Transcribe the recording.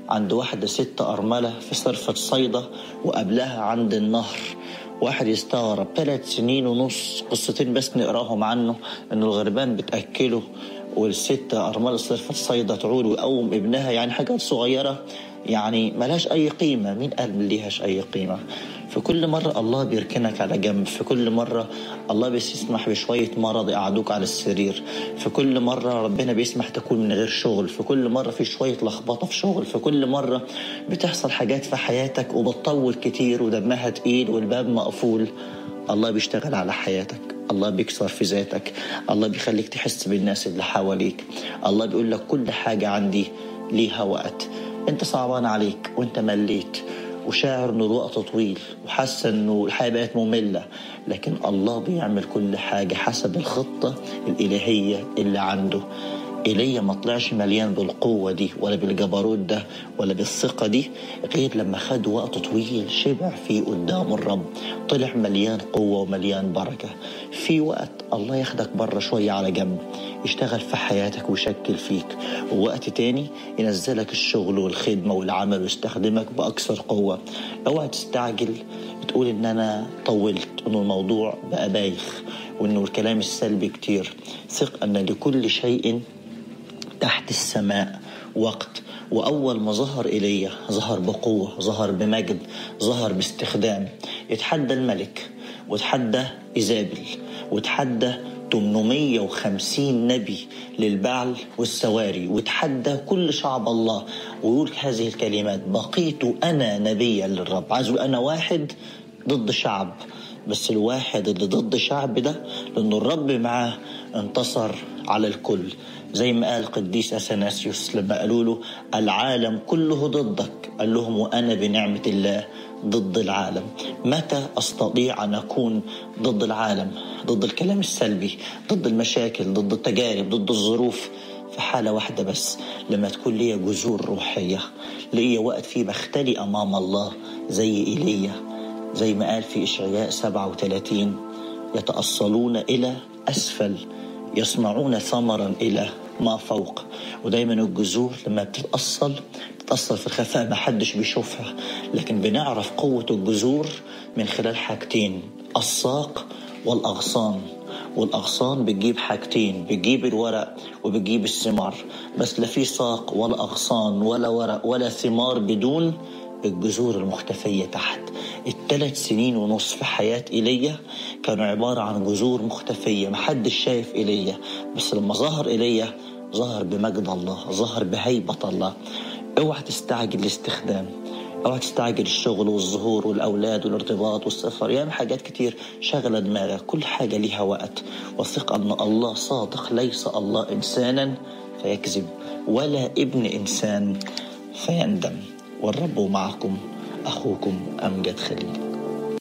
عند واحدة ست أرملة في صرفة صيدا وقبلها عند النهر واحد يستغرب ثلاث سنين ونص قصتين بس نقراهم عنه انه الغربان بتاكله والست ارمله صرفة صيدا تعول ويقوم ابنها يعني حاجات صغيره يعني ملهاش اي قيمه مين قال ليهاش اي قيمه في كل مرة الله بيركنك على جنب في كل مرة الله بيسمح بشوية مرض يقعدوك على السرير في كل مرة ربنا بيسمح تكون من غير شغل في كل مرة في شوية لخبطة في شغل في كل مرة بتحصل حاجات في حياتك وبتطول كتير ودمها تقيل والباب مقفول الله بيشتغل على حياتك الله بيكسر في ذاتك الله بيخليك تحس بالناس اللي حواليك الله بيقول لك كل حاجة عندي ليها وقت انت صعبان عليك وانت مليت وشاعر انه الوقت طويل وحاسه انه الحياه بقت ممله لكن الله بيعمل كل حاجه حسب الخطه الالهيه اللي عنده ايليا ما طلعش مليان بالقوة دي ولا بالجبروت ده ولا بالثقة دي غير لما خد وقت طويل شبع فيه قدام الرب طلع مليان قوة ومليان بركة في وقت الله ياخدك بره شوية على جنب يشتغل في حياتك ويشكل فيك ووقت تاني ينزلك الشغل والخدمة والعمل ويستخدمك بأكثر قوة اوعى تستعجل تقول ان انا طولت انه الموضوع بقى بايخ وانه الكلام السلبي كتير ثق ان لكل شيء تحت السماء وقت وأول ما ظهر إيليا ظهر بقوة ظهر بمجد ظهر باستخدام يتحدى الملك وتحدى إيزابل وتحدى 850 نبي للبعل والسواري وتحدى كل شعب الله ويقول هذه الكلمات بقيت أنا نبيا للرب عايز أنا واحد ضد شعب بس الواحد اللي ضد شعب ده لأنه الرب معاه انتصر على الكل زي ما قال قديس اثناسيوس لما قالوا له العالم كله ضدك قال لهم وانا بنعمه الله ضد العالم متى استطيع ان اكون ضد العالم ضد الكلام السلبي ضد المشاكل ضد التجارب ضد الظروف في حالة واحدة بس لما تكون ليا جذور روحية ليا وقت فيه بختلي أمام الله زي إيليا زي ما قال في إشعياء 37 يتأصلون إلى أسفل يصنعون ثمرا إلى ما فوق ودايما الجذور لما بتتأصل بتتأصل في الخفاء ما حدش بيشوفها لكن بنعرف قوة الجذور من خلال حاجتين الساق والأغصان والأغصان بتجيب حاجتين بتجيب الورق وبتجيب الثمار بس لا في ساق ولا أغصان ولا ورق ولا ثمار بدون الجذور المختفية تحت الثلاث سنين ونص في حياة إيليا كانوا عبارة عن جذور مختفية محدش شايف إيليا بس لما ظهر إيليا ظهر بمجد الله ظهر بهيبة الله اوعى تستعجل الاستخدام اوعى تستعجل الشغل والظهور والاولاد والارتباط والسفر يعني حاجات كتير شغله دماغك كل حاجه ليها وقت وثق ان الله صادق ليس الله انسانا فيكذب ولا ابن انسان فيندم والرب معكم اخوكم امجد خليل